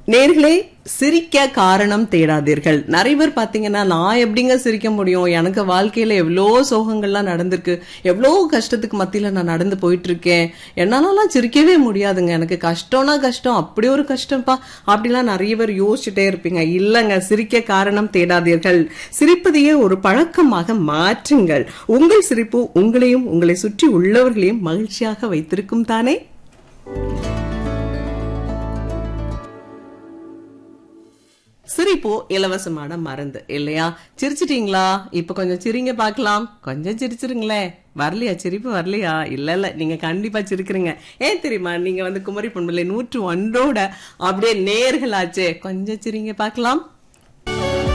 நேர்களே சிரிக்க காரணம் தேடாதீர்கள் நிறைய பேர் பாத்தீங்கன்னா நான் எப்படிங்க சிரிக்க முடியும் எனக்கு வாழ்க்கையில எவ்வளோ சோகங்கள்லாம் நடந்திருக்கு எவ்வளோ கஷ்டத்துக்கு மத்தியில நான் நடந்து போயிட்டு இருக்கேன் என்னாலலாம் சிரிக்கவே முடியாதுங்க எனக்கு கஷ்டம்னா கஷ்டம் அப்படி ஒரு கஷ்டம்ப்பா அப்படிலாம் நிறைய பேர் யோசிச்சுட்டே இருப்பீங்க இல்லங்க சிரிக்க காரணம் தேடாதீர்கள் சிரிப்பதையே ஒரு பழக்கமாக மாற்றுங்கள் உங்கள் சிரிப்பு உங்களையும் உங்களை சுற்றி உள்ளவர்களையும் மகிழ்ச்சியாக வைத்திருக்கும் தானே சிரிப்பு இலவசமான மருந்து இல்லையா சிரிச்சிட்டீங்களா இப்ப கொஞ்சம் சிரிங்க பார்க்கலாம் கொஞ்சம் சிரிச்சிருங்களே வரலையா சிரிப்பு வரலையா இல்ல இல்ல நீங்க கண்டிப்பா சிரிக்கிறீங்க ஏன் தெரியுமா நீங்க வந்து குமரி பொன்மலை நூற்று ஒன்றோட அப்படியே நேர்களாச்சே கொஞ்சம் சிரிங்க பார்க்கலாம்